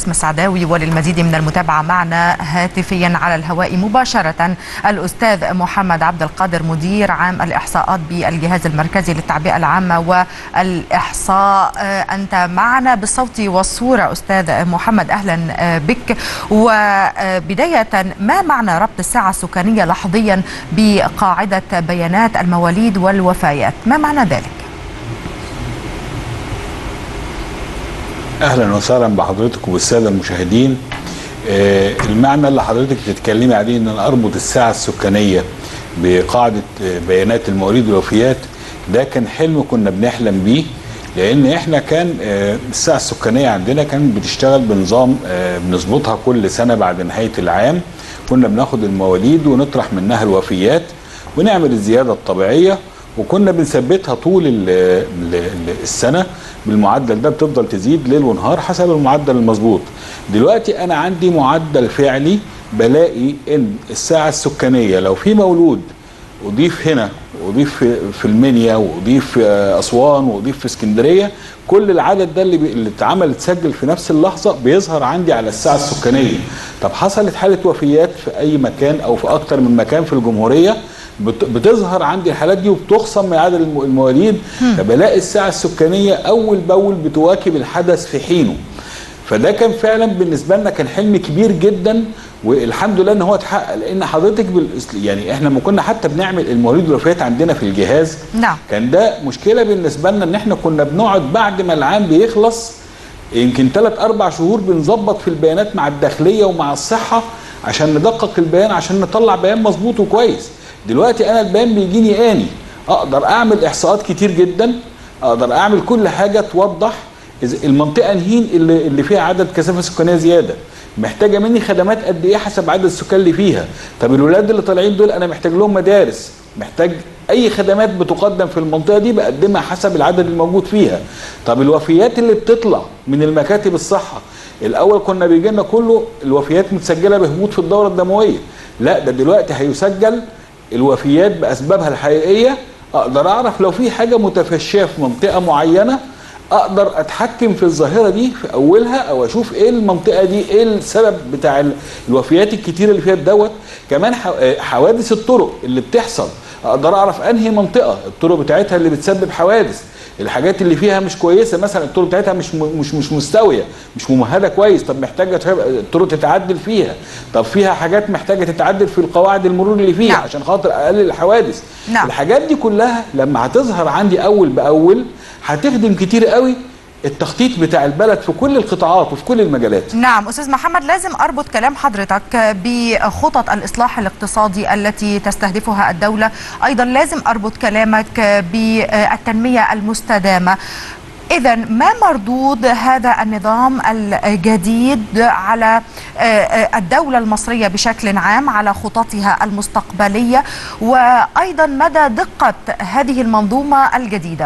مسعداوي وللمزيد من المتابعة معنا هاتفيا على الهواء مباشرة الأستاذ محمد عبد القادر مدير عام الإحصاءات بالجهاز المركزي للتعبئة العامة والإحصاء أنت معنا بالصوت والصورة أستاذ محمد أهلا بك وبداية ما معنى ربط الساعة السكانية لحظيا بقاعدة بيانات المواليد والوفيات ما معنى ذلك؟ اهلا وسهلا بحضرتك وبالساده المشاهدين آه المعنى اللي حضرتك بتتكلمي عليه ان انا اربط الساعه السكانيه بقاعده بيانات المواليد والوفيات ده كان حلم كنا بنحلم بيه لان احنا كان آه الساعه السكانيه عندنا كانت بتشتغل بنظام آه بنظبطها كل سنه بعد نهايه العام كنا بناخد المواليد ونطرح منها الوفيات ونعمل الزياده الطبيعيه وكنا بنثبتها طول ال ال السنه بالمعدل ده بتفضل تزيد ليل ونهار حسب المعدل المظبوط دلوقتي انا عندي معدل فعلي بلاقي ان الساعه السكانيه لو في مولود اضيف هنا واضيف في, في المنيا واضيف في اسوان واضيف في اسكندريه كل العدد ده اللي اللي اتعمل اتسجل في نفس اللحظه بيظهر عندي على الساعه السكانيه طب حصلت حاله وفيات في اي مكان او في اكتر من مكان في الجمهوريه بتظهر عندي الحالات دي وبتخصم من عدد المواليد فبلاقي الساعه السكانيه اول باول بتواكب الحدث في حينه فده كان فعلا بالنسبه لنا كان حلم كبير جدا والحمد لله ان هو اتحقق لان حضرتك بال... يعني احنا لما كنا حتى بنعمل المواليد والوفيات عندنا في الجهاز نعم كان ده مشكله بالنسبه لنا ان احنا كنا بنقعد بعد ما العام بيخلص يمكن ثلاث اربع شهور بنظبط في البيانات مع الداخليه ومع الصحه عشان ندقق البيان عشان نطلع بيان مظبوط وكويس دلوقتي انا البيان بيجيني اني اقدر اعمل احصاءات كتير جدا اقدر اعمل كل حاجه توضح المنطقه نهين اللي, اللي فيها عدد كثافه سكانيه زياده محتاجه مني خدمات قد ايه حسب عدد السكان اللي فيها طب الولاد اللي طالعين دول انا محتاج لهم مدارس محتاج اي خدمات بتقدم في المنطقه دي بقدمها حسب العدد الموجود فيها طب الوفيات اللي بتطلع من المكاتب الصحه الاول كنا بيجي لنا كله الوفيات متسجله بهبوط في الدوره الدمويه لا ده دلوقتي هيسجل الوفيات باسبابها الحقيقيه اقدر اعرف لو في حاجه متفشيه في منطقه معينه اقدر اتحكم في الظاهره دي في اولها او اشوف ايه المنطقه دي ايه السبب بتاع الوفيات الكتيره اللي فيها دوت كمان حوادث الطرق اللي بتحصل اقدر اعرف انهي منطقه الطرق بتاعتها اللي بتسبب حوادث الحاجات اللي فيها مش كويسه مثلا الطرق بتاعتها مش مش مش مستويه مش ممهده كويس طب محتاجه الطرق تتعدل فيها طب فيها حاجات محتاجه تتعدل في القواعد المرور اللي فيها نعم. عشان خاطر اقلل الحوادث نعم. الحاجات دي كلها لما هتظهر عندي اول باول هتخدم كتير قوي التخطيط بتاع البلد في كل القطاعات وفي كل المجالات نعم أستاذ محمد لازم أربط كلام حضرتك بخطط الإصلاح الاقتصادي التي تستهدفها الدولة أيضا لازم أربط كلامك بالتنمية المستدامة إذا ما مردود هذا النظام الجديد على الدولة المصرية بشكل عام على خططها المستقبلية وأيضا مدى دقة هذه المنظومة الجديدة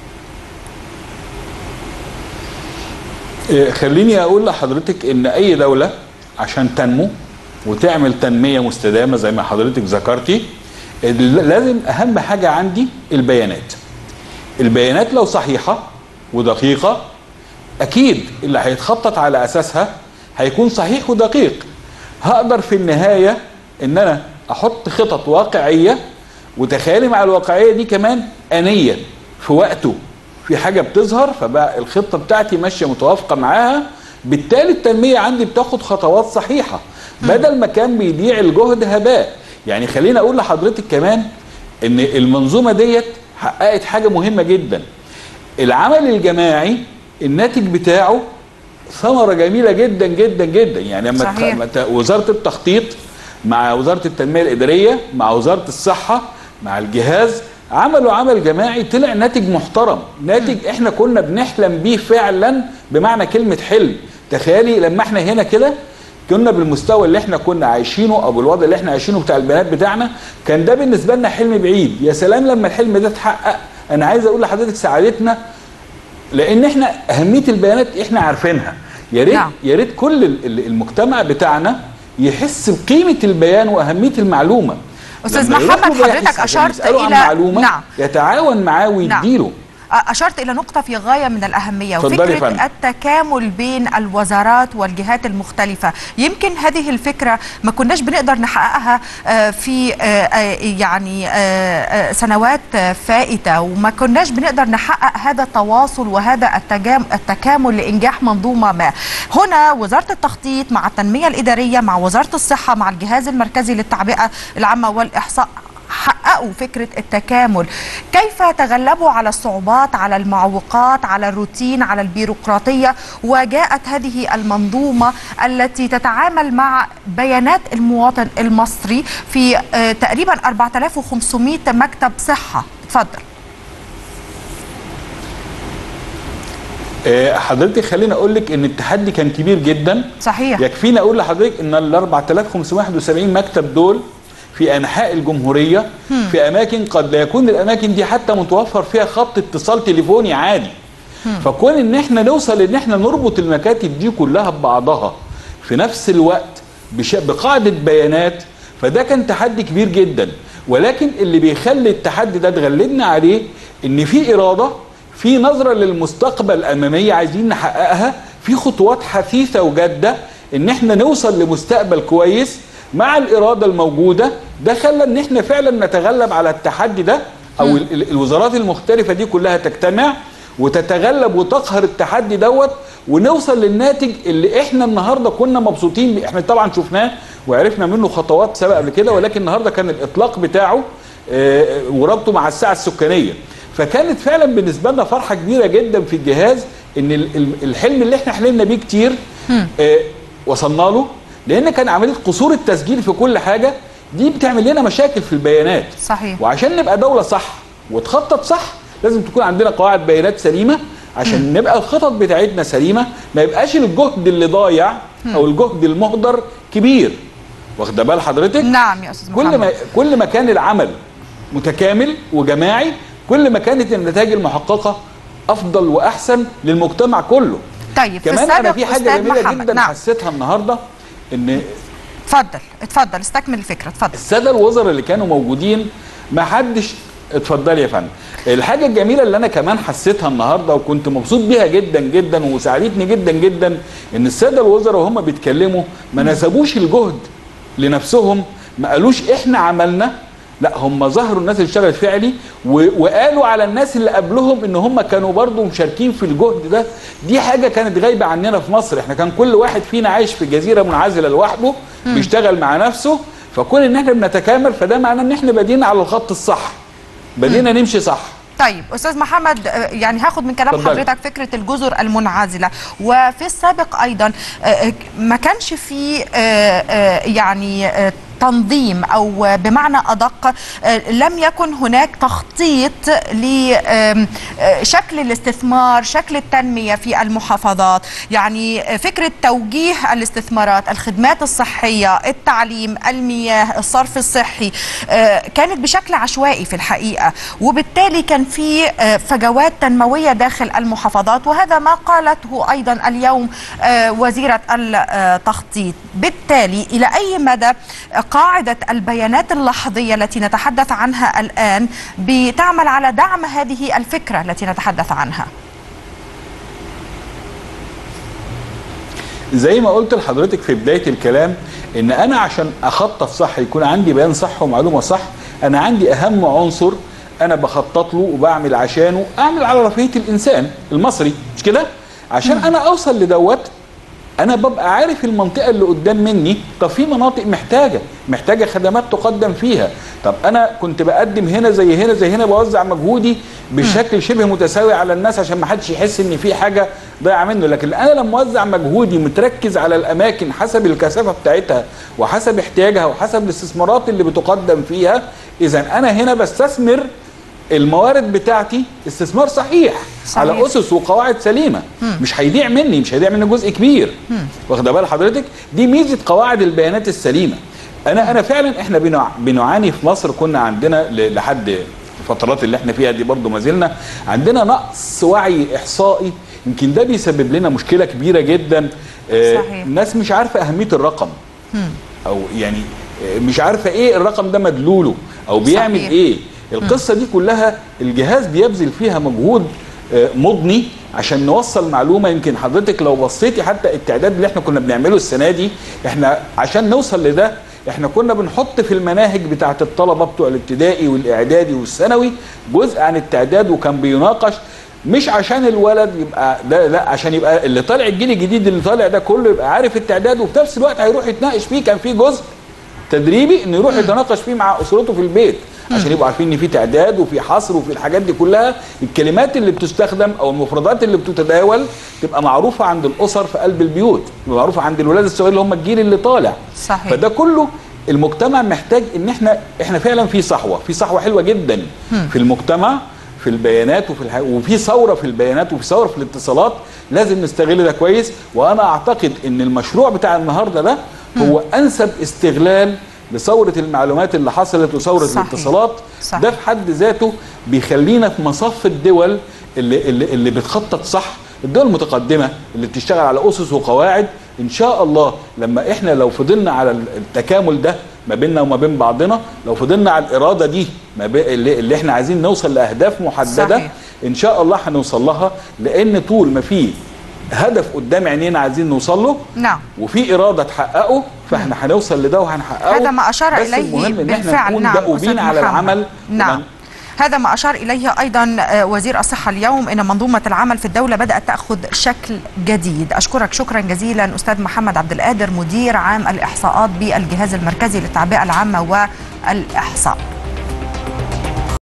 خليني اقول لحضرتك ان اي دوله عشان تنمو وتعمل تنميه مستدامه زي ما حضرتك ذكرتي لازم اهم حاجه عندي البيانات البيانات لو صحيحه ودقيقه اكيد اللي هيتخطط على اساسها هيكون صحيح ودقيق هقدر في النهايه ان انا احط خطط واقعيه وتخيلي مع الواقعيه دي كمان انيه في وقته في حاجه بتظهر فبقى الخطه بتاعتي ماشيه متوافقه معاها بالتالي التنميه عندي بتاخد خطوات صحيحه بدل ما كان بيضيع الجهد هباء يعني خليني اقول لحضرتك كمان ان المنظومه ديت حققت حاجه مهمه جدا العمل الجماعي الناتج بتاعه ثمره جميله جدا جدا جدا يعني لما وزاره التخطيط مع وزاره التنميه الاداريه مع وزاره الصحه مع الجهاز عملوا عمل جماعي طلع ناتج محترم ناتج احنا كنا بنحلم بيه فعلا بمعنى كلمه حلم تخيلي لما احنا هنا كده كنا بالمستوى اللي احنا كنا عايشينه او بالوضع اللي احنا عايشينه بتاع البنات بتاعنا كان ده بالنسبه لنا حلم بعيد يا سلام لما الحلم ده اتحقق انا عايز اقول لحضرتك سعادتنا لان احنا اهميه البيانات احنا عارفينها يا ريت نعم. يا ريت كل المجتمع بتاعنا يحس بقيمه البيان واهميه المعلومه استاذ لما يروح محمد له باحث حضرتك عشان اشرت يسأله عن الى معلومه نعم يتعاون معاه ويديله أشرت إلى نقطة في غاية من الأهمية اتفضلي يا فندم. وفكرة التكامل بين الوزارات والجهات المختلفة يمكن هذه الفكرة ما كناش بنقدر نحققها آه، في آه، آه، يعني آه، آه، سنوات آه، فائتة وما كناش بنقدر نحقق هذا التواصل وهذا التجام- التكامل لإنجاح منظومة ما هنا وزارة التخطيط مع التنمية الإدارية مع وزارة الصحة مع الجهاز المركزي للتعبئة العامة والإحصاء حققوا فكرة التكامل كيف تغلبوا على الصعوبات على المعوقات على الروتين على البيروقراطية وجاءت هذه المنظومة التي تتعامل مع بيانات المواطن المصري في آه، تقريبا 4500 مكتب صحة تفضل آه، حضرتك خليني اقول لك ان التحدي كان كبير جدا صحيح يكفيني اقول لحضرتك ان ال 4571 مكتب دول في انحاء الجمهوريه في اماكن قد لا يكون الاماكن دي حتى متوفر فيها خط اتصال تليفوني عادي فكون ان احنا نوصل ان احنا نربط المكاتب دي كلها ببعضها في نفس الوقت بش... بقاعده بيانات فده كان تحدي كبير جدا ولكن اللي بيخلي التحدي ده اتغلبنا عليه ان في اراده في نظره للمستقبل اماميه عايزين نحققها في خطوات حثيثه وجاده ان احنا نوصل لمستقبل كويس مع الاراده الموجوده ده خلى ان احنا فعلا نتغلب على التحدي ده او ال- ال- الوزارات المختلفه دي كلها تجتمع وتتغلب وتقهر التحدي دوت ونوصل للناتج اللي احنا النهارده كنا مبسوطين بيه احنا طبعا شفناه وعرفنا منه خطوات سبق قبل كده ولكن النهارده كان الاطلاق بتاعه آه، وربطه مع الساعه السكانيه فكانت فعلا بالنسبه لنا فرحه كبيره جدا في الجهاز ان ال- ال- الحلم اللي احنا حلمنا بيه كتير آه، وصلنا له لان كان عمليه قصور التسجيل في كل حاجه دي بتعمل لنا مشاكل في البيانات صحيح وعشان نبقى دولة صح وتخطط صح لازم تكون عندنا قواعد بيانات سليمة عشان نبقى الخطط بتاعتنا سليمة ما يبقاش الجهد اللي ضايع او الجهد المهدر كبير واخده بال حضرتك نعم يا أستاذ كل ما محمد كل ما كان العمل متكامل وجماعي كل ما كانت النتائج المحققة افضل واحسن للمجتمع كله طيب في كمان انا السابق في حاجة أستاذ جميلة محمد جدا نعم حسيتها النهاردة ان اتفضل اتفضل استكمل الفكرة اتفضل الساده الوزراء اللي كانوا موجودين ما حدش اتفضلي يا فندم الحاجه الجميله اللي انا كمان حسيتها النهارده وكنت مبسوط بيها جدا جدا وساعدتني جدا جدا ان الساده الوزراء وهم بيتكلموا ما نسبوش الجهد لنفسهم ما قالوش احنا عملنا لا هم ظهروا الناس اللي اشتغلت فعلي و- وقالوا على الناس اللي قبلهم ان هم كانوا برضو مشاركين في الجهد ده دي حاجه كانت غايبه عننا في مصر احنا كان كل واحد فينا عايش في جزيره منعزله لوحده بيشتغل مع نفسه فكون ان احنا بنتكامل فده معناه ان احنا بادئين على الخط الصح بدينا نمشي صح طيب استاذ محمد آه، يعني هاخد من كلام اتفضلي. حضرتك فكره الجزر المنعزله وفي السابق ايضا آه، آه، ما كانش في آه، آه، يعني آه، تنظيم او بمعنى ادق آه، لم يكن هناك تخطيط لشكل الاستثمار شكل التنميه في المحافظات يعني آه، فكره توجيه الاستثمارات الخدمات الصحيه التعليم المياه الصرف الصحي آه، كانت بشكل عشوائي في الحقيقه وبالتالي كان في آه، فجوات تنمويه داخل المحافظات وهذا ما قالته ايضا اليوم آه، وزيره التخطيط بالتالي الى اي مدى قاعده البيانات اللحظيه التي نتحدث عنها الان بتعمل على دعم هذه الفكره التي نتحدث عنها زي ما قلت لحضرتك في بدايه الكلام ان انا عشان اخطط صح يكون عندي بيان صح ومعلومه صح انا عندي اهم عنصر انا بخطط له وبعمل عشانه اعمل على رفاهيه الانسان المصري مش كده عشان انا اوصل لدوت انا ببقى عارف المنطقه اللي قدام مني طب في مناطق محتاجه محتاجه خدمات تقدم فيها طب انا كنت بقدم هنا زي هنا زي هنا بوزع مجهودي بشكل شبه متساوي على الناس عشان ما حدش يحس ان في حاجه ضايعه منه لكن انا لما اوزع مجهودي متركز على الاماكن حسب الكثافه بتاعتها وحسب احتياجها وحسب الاستثمارات اللي بتقدم فيها اذا انا هنا بستثمر الموارد بتاعتي استثمار صحيح, صحيح. على اسس وقواعد سليمه مش هيضيع مني مش هيضيع مني جزء كبير واخده بال حضرتك دي ميزه قواعد البيانات السليمه انا انا فعلا احنا بنع- بنعاني في مصر كنا عندنا ل- لحد الفترات اللي احنا فيها دي برضو ما زلنا عندنا نقص وعي احصائي يمكن ده بيسبب لنا مشكله كبيره جدا آه، صحيح. الناس مش عارفه اهميه الرقم او يعني آه، مش عارفه ايه الرقم ده مدلوله او بيعمل صحيح. ايه القصه دي كلها الجهاز بيبذل فيها مجهود آه، مضني عشان نوصل معلومه يمكن حضرتك لو بصيتي حتى التعداد اللي احنا كنا بنعمله السنه دي احنا عشان نوصل لده احنا كنا بنحط في المناهج بتاعه الطلبه بتوع الابتدائي والاعدادي والثانوي جزء عن التعداد وكان بيناقش مش عشان الولد يبقى ده لا عشان يبقى اللي طالع الجيل الجديد اللي طالع ده كله يبقى عارف التعداد وفي نفس الوقت هيروح يتناقش فيه كان في جزء تدريبي انه يروح يتناقش فيه مع اسرته في البيت عشان يبقوا عارفين ان في تعداد وفي حصر وفي الحاجات دي كلها الكلمات اللي بتستخدم او المفردات اللي بتتداول تبقى معروفه عند الاسر في قلب البيوت تبقى معروفه عند الولاد الصغيرين اللي هم الجيل اللي طالع صحيح. فده كله المجتمع محتاج ان احنا احنا فعلا في صحوه في صحوه حلوه جدا في المجتمع في البيانات وفي الح... وفي ثوره في البيانات وفي ثوره في الاتصالات لازم نستغل ده كويس وانا اعتقد ان المشروع بتاع النهارده ده هو انسب استغلال لثوره المعلومات اللي حصلت وثوره صحيح. الاتصالات صحيح. ده في حد ذاته بيخلينا في مصف الدول اللي اللي, اللي بتخطط صح الدول المتقدمه اللي بتشتغل على اسس وقواعد ان شاء الله لما احنا لو فضلنا على التكامل ده ما بيننا وما بين بعضنا لو فضلنا على الاراده دي ما بي اللي, اللي احنا عايزين نوصل لاهداف محدده صحيح. ان شاء الله هنوصل لها لان طول ما في هدف قدام عينينا عايزين نوصل له نعم وفي اراده تحققه فاحنا هنوصل لده وهنحققه هذا ما أشار بس إليه المهم ان احنا بالفعل نكون نعم دؤوبين أستاذ على محمد. العمل نعم وما- هذا ما أشار إليه أيضا آه، وزير الصحة اليوم أن منظومة العمل في الدولة بدأت تأخذ شكل جديد أشكرك شكرا جزيلا أستاذ محمد عبد القادر مدير عام الإحصاءات بالجهاز المركزي للتعبئة العامة والإحصاء